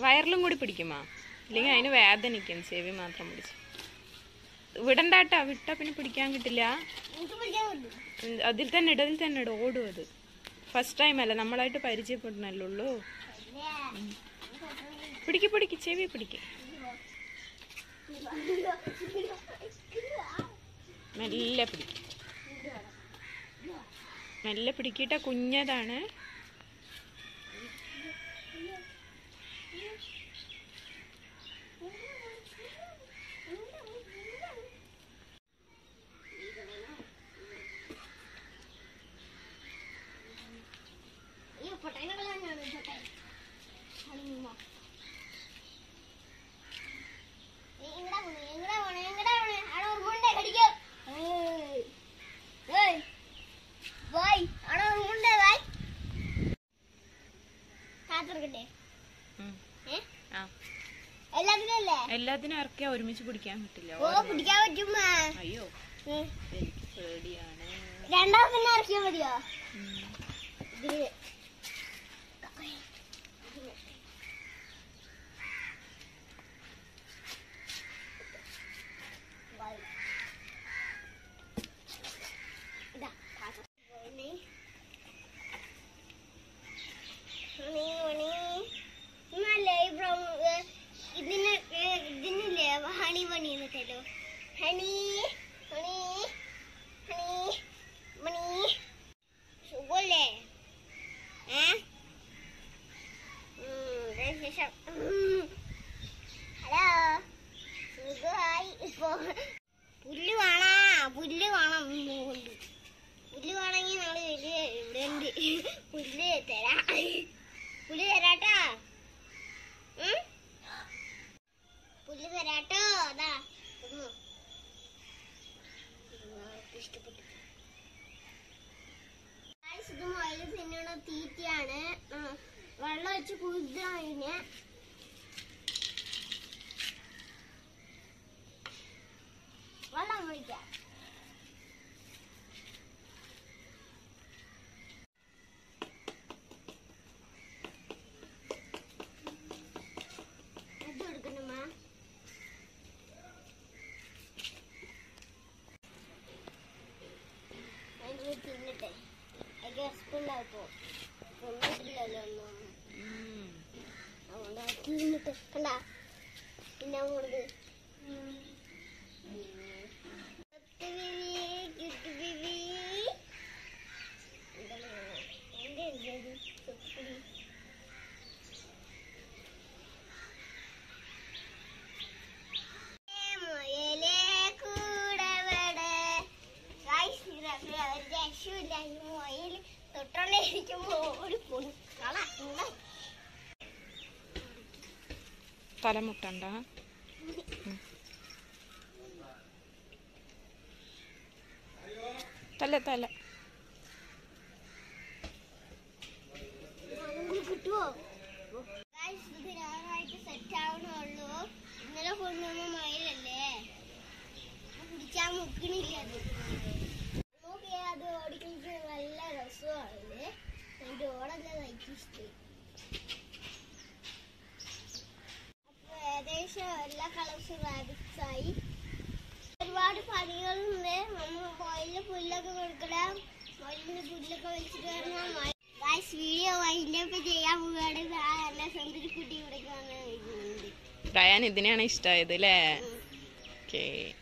വയറിലും കൂടി പിടിക്കുമാ ഇല്ലെങ്കിൽ അതിന് വേദനിക്കും ചെവി മാത്രം പിടിച്ച് വിടണ്ടാട്ടാ വിട്ടാ പിന്നെ പിടിക്കാൻ കിട്ടില്ല എനിക്ക് പിടിക്കാൻ പറ്റും ഉം, അതിൽ തന്നെ ഇട അതിൽ തന്നെ ഇട ഓടും അത് ഫസ്റ്റ് ടൈം അല്ല നമ്മളായിട്ട് പരിചയപ്പെടുന്നല്ലേ ഉള്ളൂ പിടിക്ക് പിടിക്ക് ചെവി പിടിക്ക് മെല്ലെ പിടിക്ക് മെല്ലെ പിടിക്കിട്ട കുഞ്ഞതാണ് ഈ പൊട്ടൈനൊക്കെ തന്നെയാണ് പൊട്ടൈൻ അളിയുമ്മ. നീ എങ്ങടാ പോണെ? എങ്ങടാ പോണെ? എങ്ങടാ പോണെ? അവിടെ ഉറുമ്പുണ്ട്, കടിക്കോ? ഏയ്. ഏയ്. വായ്. അവിടെ ഉറുമ്പുണ്ട്, വായ്. കാത്തിരിക്കട്ടെ. ഉം. ഏ? ആ എല്ലാത്തിനും അല്ലേ? എല്ലാത്തിനും ഇറക്കിയാ ഒരുമിച്ച് പിടിക്കാൻ പറ്റില്ല ഓ പിടിക്കാൻ പറ്റുമ്മ അയ്യോ എനിക്ക് പേടിയാണ് രണ്ടാമത്തെ ഇറക്കിയാ മതിയോ ഉം. ഇതില് ഇതാ, കാക്ക. മണി. മണി, മണി. ഇന്നല്ലേ ഈ ബ്രൗൺ ഏ, ഇതിന് ഏ, ഇതിനില്ലേ ഹണി മണി എന്നിട്ടോ ഹണി മണി ഹണി മണി സുഖല്ലേ ഏ ഉം, ദേ ശേഷം ഉം. ഹലോ സുഖമായി ഇപ്പോ പുല്ല് വേണാ പുല്ല് വേണം മോണ്ട് പുല്ല് വേണമെങ്കിൽ നാളെ വലിയ ഇവിടെ ഉണ്ട് പുല്ല് തരാ പുല്ല് തരാട്ടാ ഉം? പുല്ല് തരാട്ടോ അതാ തിന്നോ. എല്ലാവർക്കും ഇഷ്ടപ്പെട്ടു Guys, ഇത് മുയല് തിന്നണ തീറ്റയാണ് ആ, വെള്ളം വെച്ച് കുതിരാൻ അതിനെ വെള്ളം ഒഴിക്കാം ഇത് കൊടുക്കണമ്മ അതിന് തിന്നട്ടെ അതിന് വിശപ്പുണ്ടാവും ഇപ്പൊ തിന്നിട്ടില്ലല്ലോ ഒന്നും ഉം. അതുകൊണ്ട് അത് തിന്നിട്ട് കണ്ട പിന്നെ പോണത് തൊട്ടോണ്ടിരിക്കുമ്പോ ഓടി പോണു കള എന്താ തലമുട്ടണ്ട തല തല നമുക്ക് കിട്ടുവോ Guys, ഇത് ഞായറാഴ്ച സെറ്റ് ആവണുള്ളൂ ഇന്നലെ കൊണ്ടുവന്ന മയിലല്ലേ അത് പിടിച്ചാൻ മുക്കണില്ല അത് നോക്കിയാ അത് ഓടിക്കുന്നത് നല്ല രസമാണ് അതിന്റെ ഓടല്ല എനിക്ക് ഇഷ്ടം അപ്പൊ ഏകദേശം എല്ലാ കളേഴ്സും റാബിറ്റ്സ് ആയി ഒരുപാട് പണികളുണ്ട് നമ്മൾ മൊയിലിന് പുല്ലൊക്കെ കൊടുക്കണം മൊയിലിന് പുല്ലൊക്കെ വെച്ചിട്ട് വരണം ഗായ്സ് വീഡിയോ വൈൻഡപ്പ് ചെയ്യാൻ പോവുകയാണ് എന്നെ സ്വന്തം കുട്ടി ഇവിടെ വന്ന് ഡയാൻ ഇതിനെയാണ് ഇഷ്ടമായത് അല്ലേ ഓക്കേ